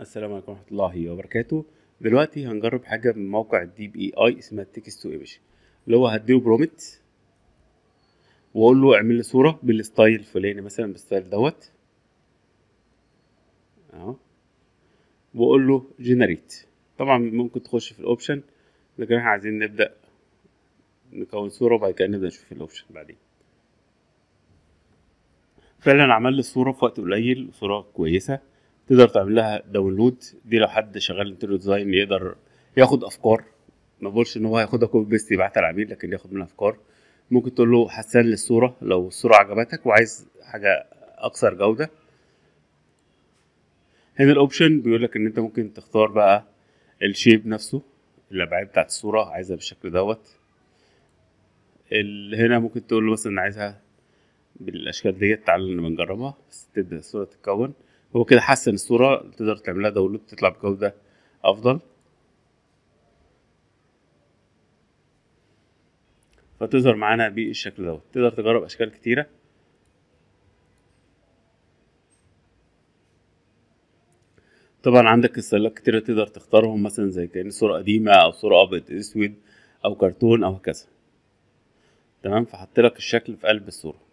السلام عليكم ورحمة الله وبركاته دلوقتي هنجرب حاجة من موقع الدي بي اي اسمها تكست تو ايمج اللي هو هديله برومت واقول له اعمل لي صورة بالستايل الفلاني مثلا بالستايل دوت اهو واقول له جنريت طبعا ممكن تخش في الاوبشن لكن احنا عايزين نبدأ نكون صورة وبعد كده نبدأ نشوف الاوبشن بعدين فعلا عمل لي الصورة في وقت قليل صورة كويسة تقدر تعمل لها داونلود دي لو حد شغال انتريور ديزاين يقدر ياخد افكار ما بقولش ان هو هياخدها كوبي بيست يبعتها للعميل لكن ياخد منها افكار ممكن تقول له حسن لي الصوره لو الصوره عجبتك وعايز حاجه اكثر جوده هنا الاوبشن بيقول لك ان انت ممكن تختار بقى الشيب نفسه الابعاد بتاعت الصوره عايزها بالشكل دوت ال- هنا ممكن تقول له مثلا عايزها بالاشكال ديت تعالى نجربها بس تبدا الصوره تتكون هو كده حسن الصورة تقدر تعملها داونلود تطلع بجودة أفضل فتظهر معانا بالشكل دوت تقدر تجرب أشكال كتيرة طبعا عندك ستايلات كتيرة تقدر تختارهم مثلا زي كأن صورة قديمة أو صورة أبيض أسود أو كرتون أو هكذا تمام فحط لك الشكل في قلب الصورة